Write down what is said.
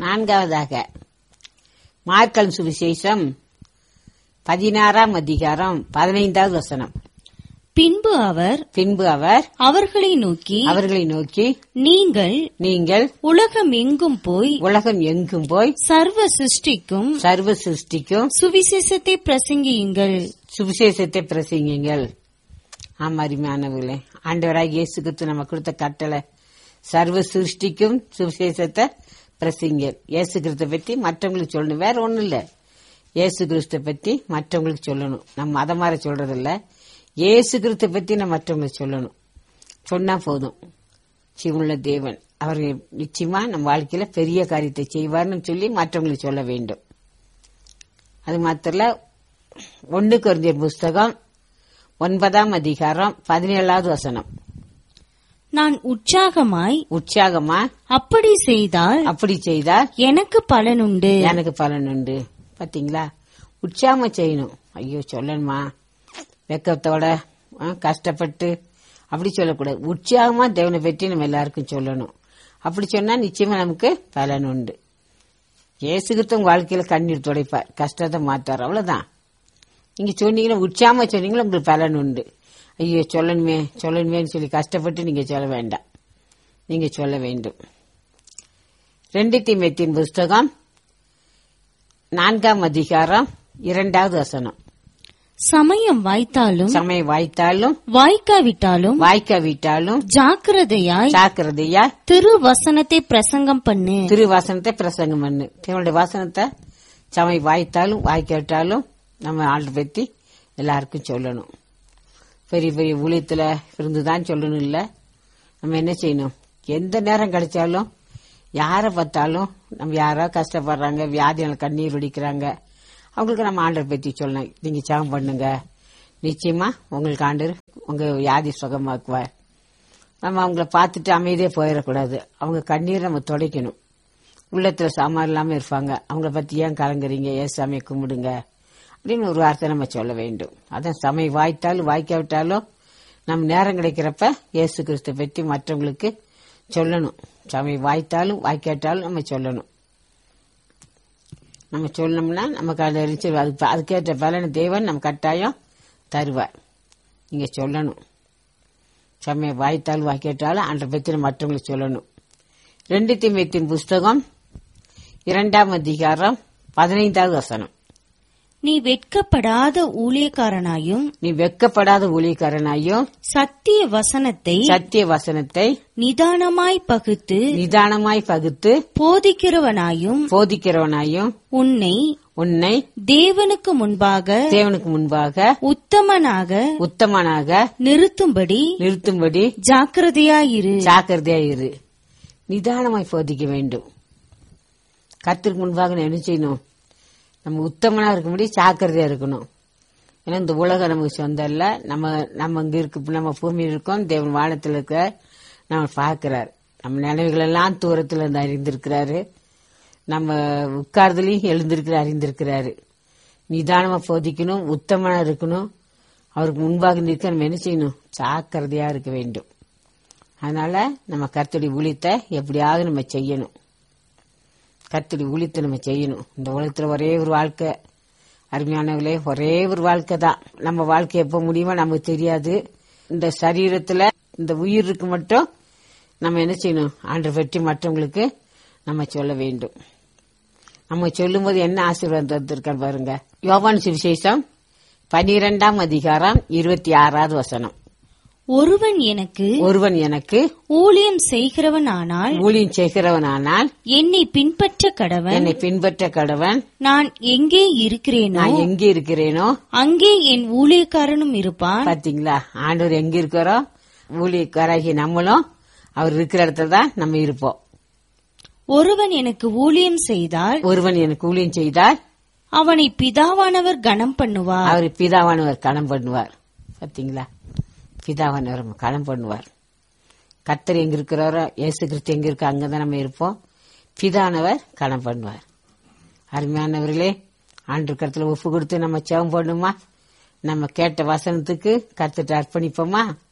நான்காவதாக மார்க்கல் சுவிசேஷம் பதினாறாம் அதிகாரம் பதினைந்தாவது வசனம் பின்பு அவர் பின்பு அவர் அவர்களை நோக்கி அவர்களை நோக்கி நீங்கள் நீங்கள் உலகம் எங்கும் போய் உலகம் எங்கும் போய் சர்வ சிருஷ்டிக்கும் சர்வ சிருஷ்டிக்கும் சுவிசேஷத்தை பிரசங்கியுங்கள் சுவிசேஷத்தை பிரசங்கிங்கள் ஆமா அருமையானவர்களே ஆண்டவராக இயேசு கிறிஸ்து நம்ம கொடுத்த கட்டளை சர்வ சிருஷ்டிக்கும் சுவிசேஷத்தை பிரசங்க இயேசு கிறிஸ்த பத்தி மற்றவங்களுக்கு சொல்லணும் வேற ஒண்ணும் இல்ல இயேசு கிறிஸ்த பத்தி மற்றவங்களுக்கு சொல்லணும் நம்ம மதம் மாற சொல்றது இல்ல இயேசு கிறிஸ்த பத்தி நம்ம மற்றவங்களுக்கு சொல்லணும் சொன்னா போதும் சிவனுள்ள தேவன் அவர் நிச்சயமா நம்ம வாழ்க்கையில பெரிய காரியத்தை செய்வார்னு சொல்லி மற்றவங்களுக்கு சொல்ல வேண்டும் அது மாத்திரல ஒன்னு குறைஞ்சர் புஸ்தகம் ஒன்பதாம் அதிகாரம் பதினேழாவது வசனம் நான் உற்சாகமாய் உற்சாகமா அப்படி செய்தால் அப்படி செய்தால் எனக்கு பலனுண்டு எனக்கு பலன் உண்டு பாத்தீங்களா உற்சாகமா செய்யணும் ஐயோ சொல்லணுமா வெக்கத்தோட ஆ, கஷ்டப்பட்டு அப்படி சொல்லக்கூடாது உற்சாகமா தேவனை பற்றி நம்ம எல்லாருக்கும் சொல்லணும் அப்படி சொன்னா நிச்சயமா நமக்கு பலன் உண்டு இயேசுகிட்ட உங்க வாழ்க்கையில கண்ணீர் துடைப்பார் கஷ்டத்தை மாட்டார் அவ்வளவுதான் நீங்க சொன்னீங்கன்னா உற்சாகமா சொன்னீங்களா உங்களுக்கு பலன் உண்டு ஐயோ சொல்லணுமே சொல்லணுமேன்னு சொல்லி கஷ்டப்பட்டு நீங்க சொல்ல வேண்டாம் நீங்க சொல்ல வேண்டும் ரெண்டு தீமைத்தின் புஸ்தகம் நான்காம் அதிகாரம் இரண்டாவது வசனம் சமயம் வாய்த்தாலும் சமயம் வாய்த்தாலும் வாய்க்காவிட்டாலும் வாய்க்காவிட்டாலும் ஜாக்கிரதையாய் ஜாக்கிரதையா திரு வசனத்தை பிரசங்கம் பண்ணு திருவாசனத்தை பிரசங்கம் பண்ணு தேவனுடைய வாசனத்தை சமயம் வாய்த்தாலும் வாய்க்காவிட்டாலும் நம்ம ஆள் பத்தி எல்லாருக்கும் சொல்லணும் பெரிய பெரிய ஊழியத்துல இருந்துதான் சொல்லணும் இல்ல நம்ம என்ன செய்யணும் எந்த நேரம் கிடைச்சாலும் யாரை பார்த்தாலும் நம்ம யாரோ கஷ்டப்படுறாங்க வியாதியால் கண்ணீர் வடிக்கிறாங்க அவங்களுக்கு நம்ம ஆண்டர் பத்தி சொல்லணும் நீங்க ஜெபம் பண்ணுங்க நிச்சயமா உங்களுக்கு ஆண்டர் உங்க வியாதி சுகமாக்குவார் நம்ம அவங்கள பார்த்துட்டு அமைதியே போயிடக்கூடாது அவங்க கண்ணீர் நம்ம துடைக்கணும் உள்ளத்துல சாமான் இல்லாம இருப்பாங்க அவங்கள பத்தி ஏன் கலங்குறீங்க ஏன் சாமியை கும்பிடுங்க அப்படின்னு ஒரு வார்த்தை நம்ம சொல்ல வேண்டும் அதான் சமயம் வாய்த்தாலும் வாய்க்காவிட்டாலும் நம்ம நேரம் கிடைக்கிறப்ப இயேசு கிறிஸ்து பற்றி மற்றவங்களுக்கு சொல்லணும் சமயம் வாய்த்தாலும் வாய்க்காட்டாலும் நம்ம சொல்லணும் நம்ம சொல்லணும்னா நமக்கு அதை அறிச்சு அதுக்கு அதுக்கேற்ற பலனை தேவன் நம்ம கட்டாயம் தருவார் நீங்க சொல்லணும் சமயம் வாய்த்தாலும் வாய்க்காட்டாலும் அன்றை பற்றி மற்றவங்களுக்கு சொல்லணும் ரெண்டு திமைத்தின் புஸ்தகம் இரண்டாம் அதிகாரம் பதினைந்தாவது வசனம் நீ வெட்கப்படாத ஊழியக்காரனாயும் நீ வெக்கப்படாத ஊழியக்காரனாயும் சத்திய வசனத்தை சத்திய வசனத்தை நிதானமாய் பகுத்து நிதானமாய் பகுத்து போதிக்கிறவனாயும் போதிக்கிறவனாயும் உன்னை உன்னை தேவனுக்கு முன்பாக தேவனுக்கு முன்பாக உத்தமனாக உத்தமனாக நிறுத்தும்படி நிறுத்தும்படி ஜாக்கிரதையாயிரு ஜாக்கிரதையா இரு நிதானமாய் போதிக்க வேண்டும் கத்திற்கு முன்பாக நான் என்ன செய்யணும் நம்ம உத்தமனா இருக்கும்படி ஜாக்கிரதையா இருக்கணும் ஏன்னா இந்த உலகம் நமக்கு சொந்தம் இல்ல நம்ம நம்ம இங்க இருக்கு நம்ம பூமியில் இருக்கோம் தேவன் வானத்தில் இருக்க நம்ம பார்க்கிறார் நம்ம நினைவுகள் எல்லாம் தூரத்துல இருந்து அறிந்திருக்கிறாரு நம்ம உட்கார்தலையும் எழுந்திருக்கிற அறிந்திருக்கிறாரு நிதானமா போதிக்கணும் உத்தமனா இருக்கணும் அவருக்கு முன்பாக நிற்க நம்ம என்ன செய்யணும் ஜாக்கிரதையா இருக்க வேண்டும் அதனால நம்ம கர்த்தடி ஊழியத்தை எப்படியாவது நம்ம செய்யணும் கர்த்தடி ஊழியத்தை நம்ம செய்யணும் இந்த உலகத்துல ஒரே ஒரு வாழ்க்கை அருமையானவர்களே ஒரே ஒரு வாழ்க்கை தான் நம்ம வாழ்க்கை எப்ப முடியுமோ நமக்கு தெரியாது இந்த சரீரத்துல இந்த உயிருக்கு மட்டும் நம்ம என்ன செய்யணும் ஆண்டு பற்றி மற்றவங்களுக்கு நம்ம சொல்ல வேண்டும் நம்ம சொல்லும்போது என்ன ஆசீர்வாதம் தந்திருக்கார் பாருங்க யோவான் சுவிசேஷம் பனிரெண்டாம் அதிகாரம் இருபத்தி ஆறாவது வசனம் ஒருவன் எனக்கு ஒருவன் எனக்கு ஊழியம் செய்கிறவனானால் ஊழியம் செய்கிறவனானால் என்னை பின்பற்ற கடவன் என்னை பின்பற்ற கடவன் நான் எங்கே இருக்கிறேனோ நான் எங்க இருக்கிறேனோ அங்கே என் ஊழியக்காரனும் இருப்பான் பாத்தீங்களா ஆண்டவர் எங்க இருக்கிறோம் ஊழியக்காராகி நம்மளும் அவர் இருக்கிற இடத்துல தான் நம்ம இருப்போம் ஒருவன் எனக்கு ஊழியம் செய்தால் ஒருவன் எனக்கு ஊழியம் செய்தால் அவனை பிதாவானவர் கனம் பண்ணுவார் அவர் பிதாவானவர் கணம் பண்ணுவார் பாத்தீங்களா பிதாவானவர் கணம் பண்ணுவார் கத்தர் எங்க இருக்கிறாரோ இயேசு கிறிஸ்து எங்க இருக்கோ அங்கதான் நம்ம இருப்போம் பிதானவர் கணம் பண்ணுவார் அருமையானவர்களே ஆண்டு கருத்துல ஒப்பு கொடுத்து நம்ம செவம் பண்ணுமா நம்ம கேட்ட வசனத்துக்கு கத்துட்டு அர்ப்பணிப்போமா